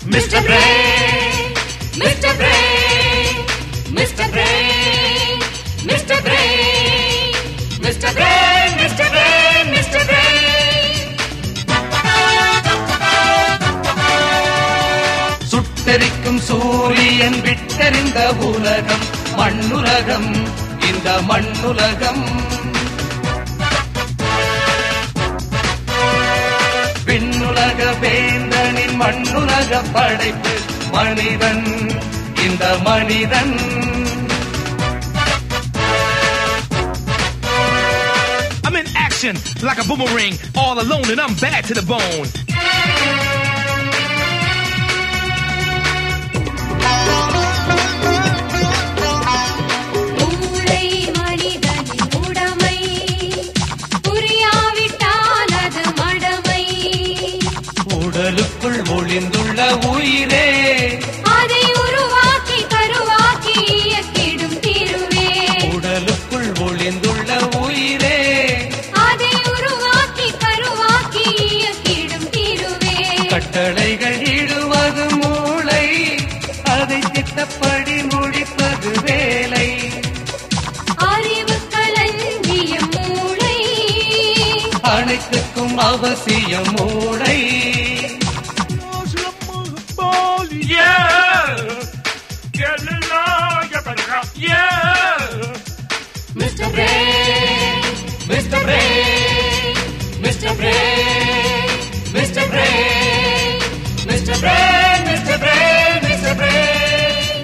Mr. Brain, Mr. Brain, Mr. Brain, Mr. Brain, Mr. Brain, Mr. Brain, Mr. Brain. சுட்டெரிக்கும் சூரியன் விட்டெறிந்த உலகம் மண்ணுலகம் இந்த மண்ணுலகம் விண்ணுலக வேந்தனின் மண்ணுலக படைப்பு மனிதன் இந்த மனிதன் I'm in action like a boomerang, all alone, and I'm bad to the bone. மூளை மனிதனின் உடைமை புரியாவிட்டால் அது மடமை உடலுக்குள் ஒளிந்துள்ள உயிரே அதை உருவாக்கி கருவாக்கி இயக்கிடும் திருவே உடலுக்குள் ஒளிந்துள்ள உயிரே அதை உருவாக்கி கருவாக்கி இயக்கிடும் திருவே கட்டளைகள் இடுவது மூளை அதை திட்டப்படி முடிப்பது வேலை அறிவு களஞ்சிய மூளை அனைத்துக்கும் அவசியம் மூளை Yeah! Get along, you better go. Yeah! Mr. Brain, Mr. Brain, Mr. Brain, Mr. Brain, Mr. Brain, Mr. Brain, Mr. Brain.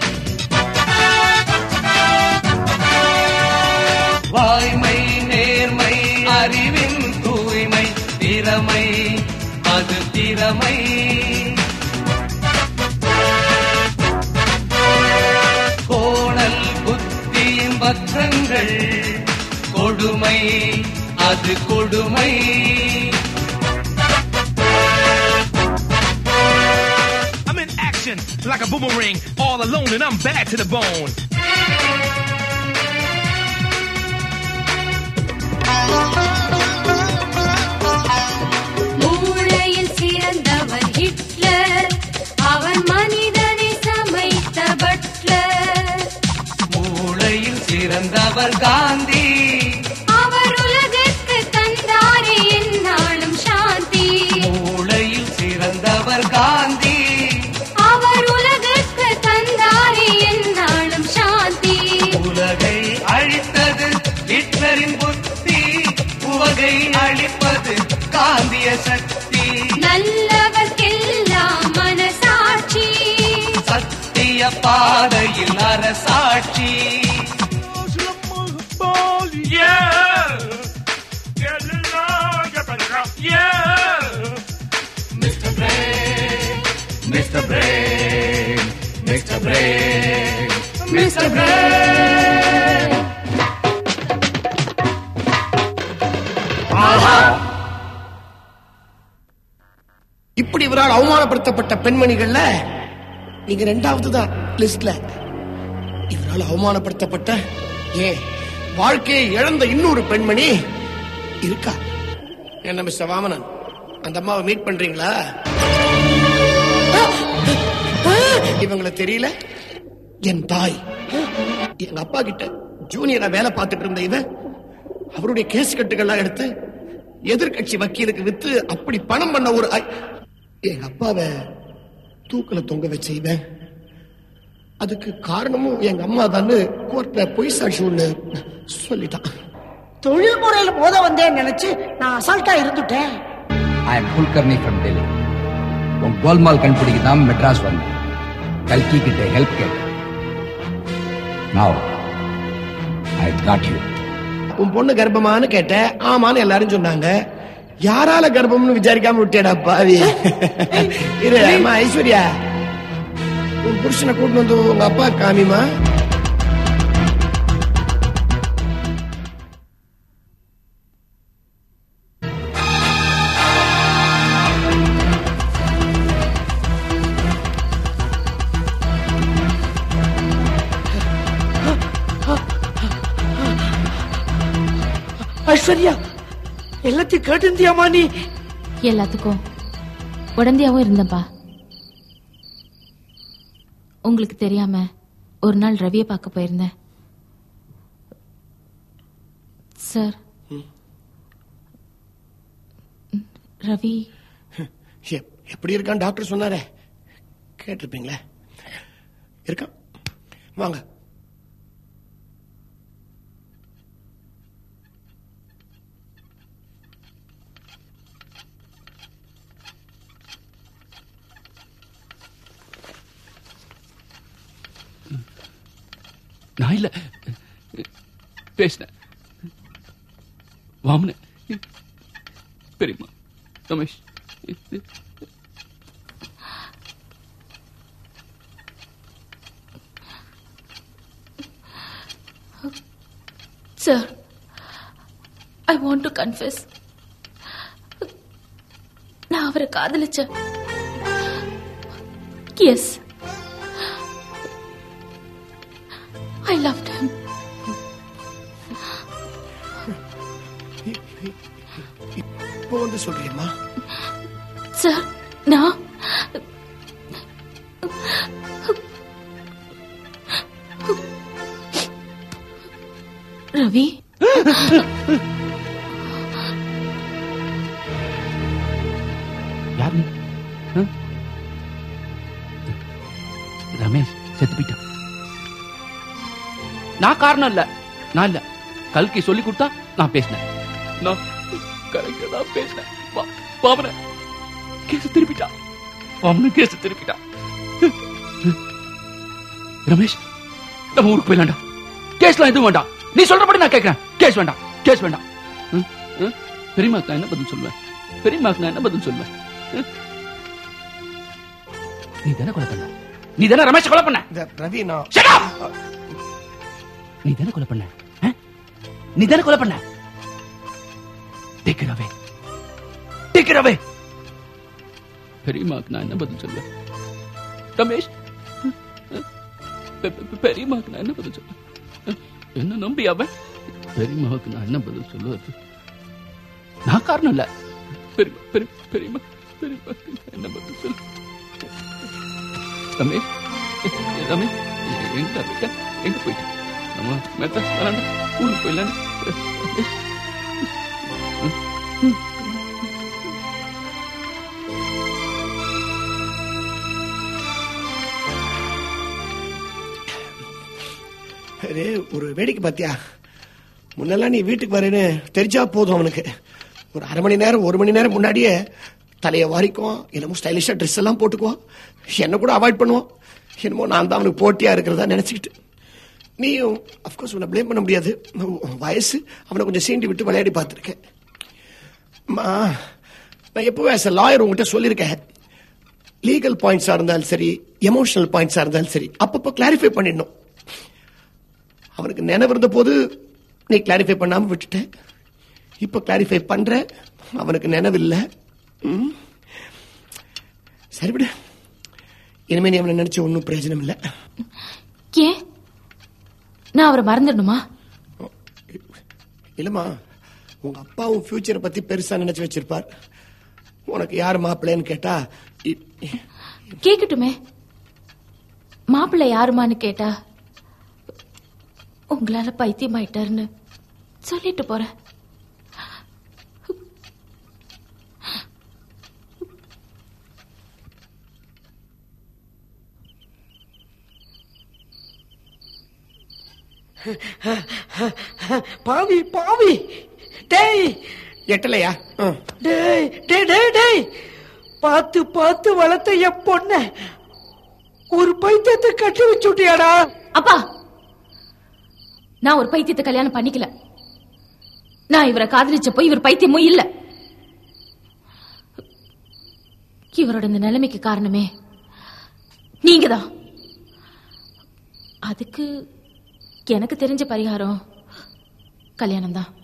வாய்மை நேர்மை அறிவின் தூய்மை திறமை அது திறமை கோணல் புத்தியின் பத்திரங்கள் கொடுமை அது கொடுமை I'm in action like a boomerang, all alone, and I'm bad to the bone. மூளையில் சிறந்தவர் ஹிட்லர் அவன் மனிதனை சமைத்த பட்லர் மூளையில் சிறந்தவர் காந்தி அவர் உலகிற்கு தந்தாரே என்னாலும் சாந்தி மூளையில் சிறந்தவர் காந்தி அவர் உலகிற்கு தந்தாரே என்னாலும் சாந்தி உலகை அழித்தது ஹிட்லரின் புத்தி உவகை அழிப்பது காந்திய சக்தி நல்லவர்க்கெல்லாம் மனசாட்சி சத்திய பாதையில் அரசாட்சி Yeah! Get along, you better go. Yeah! Mister Brain mister Brain mister Brain mister Brain இப்படி இவரால் அவமானப்படுத்தப்பட்ட பெண்மணிகள்ல நீங்க ரெண்டாவது தான் லிஸ்ட்ல இவரால் அவமானப்படுத்தப்பட்ட ஏன் வாழ்க்கையை இழந்த இன்னொரு பெண்மணி இருக்கா என்ன மிஸ்டர் வாமனன் அந்த அம்மாவை மீட் பண்றீங்களா இவங்களை தெரியல என் தாய் எங்க அப்பா கிட்ட ஜூனியரா வேலை பார்த்துட்டு இருந்த இவன் அவருடைய கேஸ் கட்டுகள்லாம் எடுத்து எதிர்க்கட்சி வக்கீலுக்கு வித்து அப்படி பணம் பண்ண ஒரு ஐ- எங்க அப்பாவை தூக்கல தொங்க வச்ச இவன் அதுக்கு காரணமும் எங்க அம்மா தான் கோர்ட்ல பொய் சாட்சி ஒண்ணு சொல்லிட்டான் தொழில் முறையில மோத வந்தேன்னு நினைச்சு நான் அசால்ட்டா இருந்துட்டேன் I am Kulkarni from Delhi உன் கோல்மால் கண்டுபிடிக்க தான் மெட்ராஸ் வந்தேன் கல்கி கிட்ட ஹெல்ப் கேட்டேன் நவ் ஐ காட் யூ உன் பொண்ணு கர்ப்பமான்னு கேட்டேன் ஆமான்னு எல்லாரும் சொன்னாங்க யாரால கர்ப்பம்னு விசாரிக்காம விட்டேடா பாவி இரு அம்மா ஐஸ்வர்யா உன் புருஷனை கூட்டு வந்து உங்க அப்பா காமிமா ஐஸ்வர்யா எல்லாத்தையும் கேட்டிருந்தியாமா நீ எல்லாத்துக்கும் உடந்தையாவும் இருந்தப்பா உங்களுக்கு தெரியாம ஒரு நாள் ரவியை பார்க்க போயிருந்தேன் சார் ரவி எப்- எப்படி இருக்கான் டாக்டர் சொன்னாரே கேட்டிருப்பீங்களே இருக்கான் வாங்க நான் இல்ல பேசினேன் வாமன பெரியம்மா Ramesh sir I want to confess நான் அவரை காதலிச்சேன் எஸ் ஐ லவ் him இப்போ வந்து சொல்றியம்மா சார் நான் ரவி யார் நீ ஆ? ரமேஷ் செத்து போயிட்டான் நான் காரணம் இல்ல நான் இல்ல கல்கி சொல்லி கொடுத்தா நான் பேசினேன் நான் கரெக்டா தான் பேசினேன் வா- வாமன கேஸ் திருப்பிட்டான் வாமன கேஸ் திருப்பிட்டான் ரமேஷ் நம்ம ஊருக்கு போயிடலாம்டா கேஸ்லாம் எதுவும் வேண்டாம் நீ சொல்றபடி நான் கேட்கிறேன் கேஸ் வேண்டாம் கேஸ் வேண்டாம் ம்? ம்? பெரியம்மாக்கு நான் என்ன பதில் சொல்லுவேன் பெரியம்மாக்கு நான் என்ன பதில் சொல்லுவேன் ம்? நீ தானே கொலை பண்ண நீ தானே ரமேஷ் கொலை பண்ண இந்த ரவி நான் Shut up! நீ தானே கொலை பண்ண ஆ? நீ தானே கொலை பண்ண டேக்கரவே டேக்கரவே பெரியம்மாக்கு நான் என்ன பதில் சொல்லுவேன் ரமேஷ் பெ- பெ- பெரியம்மாக்கு நான் என்ன பதில் சொல்லுவேன் என்ன நம்பி அவன் பெரியம்மாவுக்கு நான் என்ன பதில் சொல்லுவது நான் காரணம் இல்ல பெரியம்மா பெரிய- பெரியம்மா பெரியம்மாக்கு நான் என்ன பதில் சொல்ல ரமேஷ் ரமேஷ் எங்க இருக்க எங்க போயிட்டு நம்ம மெட்ராஸ் வராண்டா ஊருக்கு போயிடலாம் அரே, ஒரு வேடிக்கை பாத்தியா முன்னெல்லாம் நீ வீட்டுக்கு வரேன்னு தெரிஞ்சா போதும் அவனுக்கு ஒரு அரை மணி நேரம் ஒரு மணி நேரம் முன்னாடியே தலையை வாரிக்குவான் என்னமோ ஸ்டைலிஷா ட்ரெஸ் எல்லாம் போட்டுக்குவான் என்ன கூட அவாய்ட் பண்ணுவான் என்னமோ நான் தான் அவனுக்கு போட்டியா இருக்கிறதா நினைச்சுக்கிட்டு நீயும் அஃப்கோர்ஸ் உன்னை ப்ளேம் பண்ண முடியாது உன் வயசு அவனை கொஞ்சம் சீண்டி விட்டு விளையாடி பார்த்துருக்கேன் அம்மா, நான் எப்பவும் ஆஸ் லாயர் உங்ககிட்ட சொல்லியிருக்கேன் லீகல் பாயிண்ட்ஸா இருந்தாலும் சரி எமோஷனல் பாயிண்ட்ஸா இருந்தாலும் சரி அப்பப்போ கிளாரிஃபை பண்ணிடணும் அவனுக்கு நினைவு இருந்த போது நீ கிளாரிஃபை பண்ணாம விட்டுட்ட இப்ப கிளாரிஃபை பண்ற அவனுக்கு நினைவில்லை ம். சரி விடு இனிமே நீ அவனை நினைச்ச ஒன்றும் பிரயோஜனம் இல்லை ஏன் நான் அவரை மறந்துடணுமா இல்லம்மா உங்க அப்பாவும் ஃபியூச்சரை பத்தி பெருசா நினைச்சு வச்சிருப்பார் உனக்கு யார் மாப்பிள்ளைன்னு கேட்டா இ- கேக்கட்டுமே மாப்பிள்ளை யாருமான்னு கேட்டா உங்களால பைத்தியம் ஆயிட்டாருன்னு சொல்லிட்டு போறேன் பாவி பாவி டேய் எட்டலையா ம். டேய் டேய் டேய் டேய் பார்த்து பார்த்து வளர்த்த என் பொண்ண ஒரு பைத்தியத்தை கட்டி வச்சுட்டியாடா அப்பா நான் ஒரு பைத்தியத்தை கல்யாணம் பண்ணிக்கல நான் இவரை காதலிச்சப்போ இவர் பைத்தியமும் இல்ல இவரோட இந்த நிலைமைக்கு காரணமே நீங்கதான் அதுக்கு எனக்கு தெரிஞ்ச பரிகாரம் கல்யாணம் தான்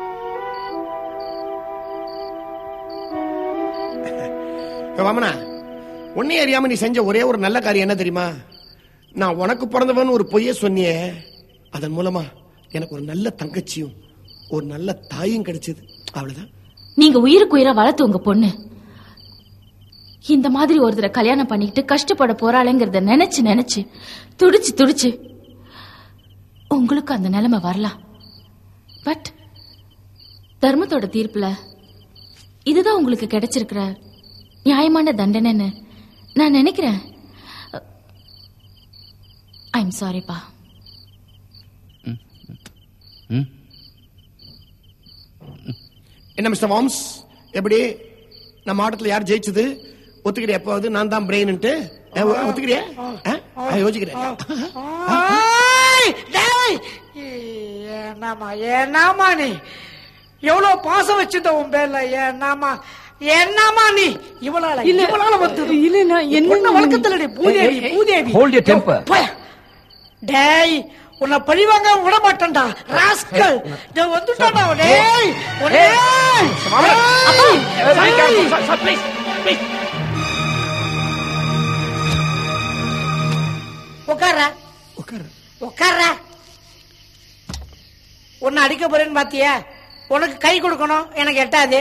வாமனா உன்னை அறியாம நீ செஞ்ச ஒரே ஒரு நல்ல காரியம் என்ன தெரியுமா நான் உனக்கு பிறந்தவன் ஒரு பொய்ய சொன்னியே அதன் மூலமா எனக்கு ஒரு நல்ல தங்கச்சியும் ஒரு நல்ல தாயும் கிடைச்சது அவ்வளவுதான் நீங்க உயிருக்கு உயிரா வளர்த்து உங்க பொண்ணு இந்த மாதிரி ஒருத்தரை கல்யாணம் பண்ணிக்கிட்டு கஷ்டப்பட போறாளேங்கிறத நினைச்சு நினைச்சு துடிச்சு துடிச்சு உங்களுக்கு அந்த நிலைமை வரலாம் பட் தர்மத்தோட தீர்ப்புல இதுதான் உங்களுக்கு கிடைச்சிருக்கிற நியாயமான தண்டனைன்னு நான் நினைக்கிறேன் ஐம் சாரிப்பா என்ன மிஸ்டர் மாம்ஸ் எப்படி நம்ம ஆட்டத்துல யார் ஜெயிச்சது ஒத்துக்கிறியா எப்போது நான் தான் பிரெயின்ட்டு ஒத்துக்கிறியா ஆ? ஆ, யோசிக்கிறேன் ஆய், டேய். ஏன்னாமா ஏன்னாமா நீ எவ்வளவு பாசம் வச்சிருந்த உன் பேர்ல ஏன்னாமா என்னமா நீ இவளால இல்ல, இவளால வந்து இல்ல, நான் என்ன பொண்ணு வழக்கத்துல Bhudevi Bhudevi Hold your temper. போய். டேய் உன்னை பழிவாங்க விட மாட்டேன்டா ராஸ்கல் நான் வந்துட்டான்டா டேய் உன்னை- உட்கார்ற உட்காரு உட்கார்ற உன்னை அடிக்க போறேன்னு பாத்தியா உனக்கு கை கொடுக்கணும் எனக்கு எட்டாது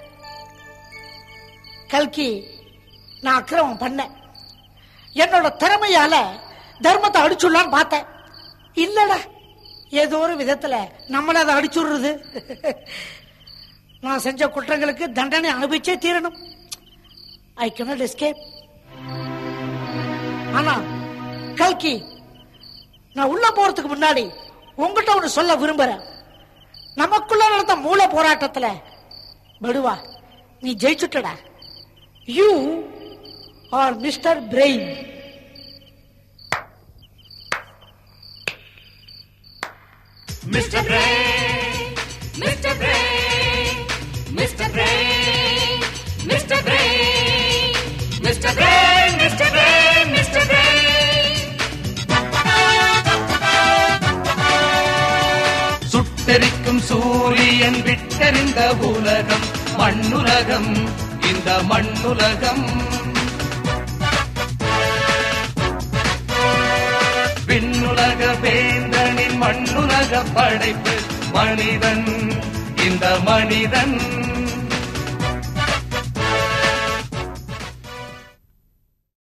கல்கி நான் அக்கிரமம் பண்ணேன் என்னோட திறமையால தர்மத்தை அடிச்சுடலான்னு பார்த்தேன் இல்லடா ஏதோ ஒரு விதத்துல நம்மள அதை அடிச்சுடுறது நான் செஞ்ச குற்றங்களுக்கு தண்டனை அனுபவிச்சே தீரணும் ஐ cannot escape ஆனா கல்கி நான் உள்ள போறதுக்கு முன்னாடி உங்ககிட்ட ஒண்ணு சொல்ல விரும்புறேன் நமக்குள்ள நடந்த மூல போராட்டத்துல படுவா நீ ஜெயிச்சுட்டடா you are mister Brain Mr. Brain, Mr. Brain, Mr. Brain, Mr. Brain, Mr. Brain, Mr. Brain, Mr. Brain. சுட்டெரிக்கும் சூரியன் விட்டெறிந்த உலகம் மண்ணுலகம் இந்த மண்ணுலகம் விண்ணுலக வேந்தனின் மண்ணுலக படைப்பு மனிதன் இந்த மனிதன்